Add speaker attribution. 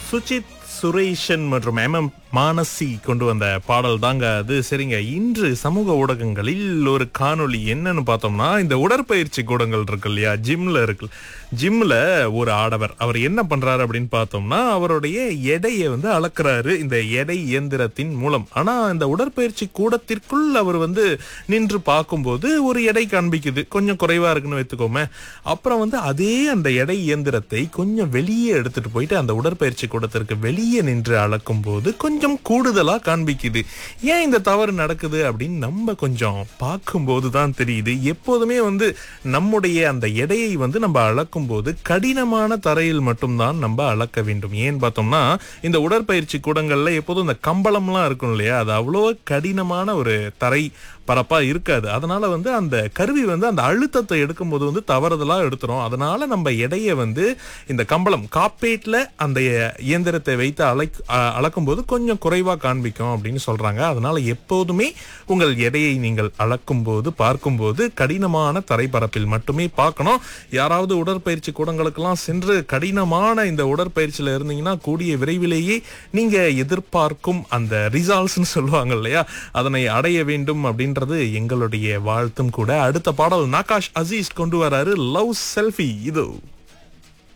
Speaker 1: சுஜித் சுரேஷன் மற்றும் M M Manasi கொண்டு வந்த பாடல் தாங்க அது சரிங்க இன்று சமூக ஊடகங்களில் ஒரு காணொளி என்னன்னு பார்த்தோம்னா இந்த உடற்பயிற்சி கூடங்கள் இருக்கு இல்லையா ஜிம்ல இருக்கு ஜிம்ல ஒரு ஆடவர் அவர் என்ன பண்றாரு அப்படின்னு பார்த்தோம்னா அவருடைய எடையை வந்து அளக்குறாரு இந்த எடை இயந்திரத்தின் மூலம் ஆனா இந்த உடற்பயிற்சி கூடத்திற்குள் அவர் வந்து நின்று பார்க்கும்போது ஒரு எடை காண்பிக்குது கொஞ்சம் குறைவா இருக்குன்னு வைத்துக்கோமே அப்புறம் வந்து அதே அந்த எடை இயந்திரத்தை கொஞ்சம் வெளியே எடுத்துட்டு போயிட்டு அந்த உடற்பயிற்சி கூடத்திற்கு வெளியே நின்று அளக்கும் போது கொஞ்சம் கூடுதலா காண்பிக்குது ஏன் இந்த தவறு நடக்குது அப்படின்னு நம்ம கொஞ்சம் பார்க்கும்போது தான் தெரியுது எப்போதுமே வந்து நம்முடைய அந்த எடையை வந்து நம்ம அளக்கும் போது கடினமான தரையில் மட்டும்தான் நம்ம அளக்க வேண்டும் ஏன்னு பார்த்தோம்னா இந்த உடற்பயிற்சி கூடங்கள்ல எப்போதும் இந்த கம்பளம்லாம் இருக்கும் இல்லையா அது அவ்வளோ கடினமான ஒரு தரை பரப்பா இருக்காது அதனால வந்து அந்த கருவி வந்து அந்த அழுத்தத்தை எடுக்கும்போது வந்து தவறுதலா எடுத்துரும் அதனால நம்ம எடையை வந்து இந்த கம்பளம் காப்பேட்ல அந்த இயந்திரத்தை வைத்து அலை அ- அளக்கும்போது கொஞ்சம் குறைவா காண்பிக்கும் அப்படின்னு சொல்றாங்க அதனால எப்போதுமே உங்கள் எடையை நீங்கள் அளக்கும் போது பார்க்கும்போது கடினமான தரைப்பரப்பில் மட்டுமே பார்க்கணும் யாராவது உடற்பயிற்சி கூடங்களுக்கெல்லாம் சென்று கடினமான இந்த உடற்பயிற்சியில இருந்தீங்கன்னா கூடிய விரைவிலேயே நீங்க எதிர்பார்க்கும் அந்த ரிசால்ட்ஸ்னு சொல்லுவாங்க இல்லையா அதனை அடைய வேண்டும் அப்படின்றது எங்களுடைய வாழ்த்தும் கூட அடுத்த பாடல் நாகாஷ் அசீஸ் கொண்டு வராரு லவ் செல்ஃபி இது